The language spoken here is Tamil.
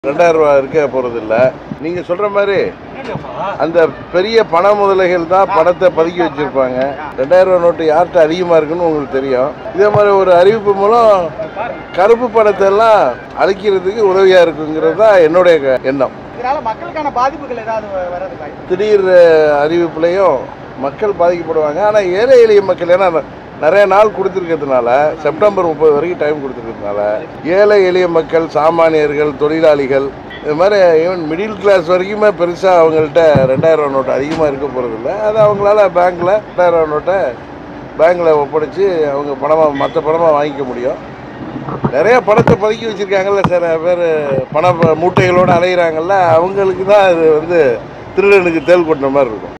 ரெண்டாயிரம் ரூபா இருக்க போறதில்ல நீங்க சொல்ற மாதிரி அந்த பெரிய பண முதலைகள் தான் பணத்தை பதுக்கி வச்சிருப்பாங்க ரெண்டாயிரம் ரூபா நோட்டு யார்கிட்ட அதிகமா இருக்குன்னு உங்களுக்கு தெரியும் இதே மாதிரி ஒரு அறிவிப்பு மூலம் கருப்பு பணத்தை எல்லாம் அழிக்கிறதுக்கு உதவியா இருக்குங்கிறது தான் என்னுடைய க- எண்ணம் இதனால மக்களுக்கான பாதிப்புகள் ஏதாவது வ- வர்றதுக்கா திடீர் அஹ், அறிவிப்புலையும் மக்கள் பாதிக்கப்படுவாங்க ஆனால் ஏழை எளிய மக்கள் ஏன்னா நிறைய நாள் கொடுத்துருக்கிறதுனால செப்டம்பர் முப்பது வரைக்கும் டைம் கொடுத்துருக்கிறதுனால ஏழை எளிய மக்கள் சாமானியர்கள் தொழிலாளிகள் இது மாதிரி ஈவன் மிடில் கிளாஸ் வரைக்குமே பெருசாக அவங்கள்ட்ட ரெண்டாயிரம் ரூபா நோட்டு அதிகமாக இருக்க போகிறதில்ல அது அவங்களால பேங்க்கில் ரெண்டாயிரம் ரூபா நோட்டை பேங்க்கில் ஒப்படைச்சு அவங்க பணமாக மற்ற பணமாக வாங்கிக்க முடியும் நிறைய பணத்தை பதுக்கி வச்சிருக்காங்கல்ல சில பேர் பண மூட்டைகளோடு அலையிறாங்கல்ல அவங்களுக்கு தான் இது வந்து திருடனுக்கு தேல் கொட்டின மாதிரி இருக்கும்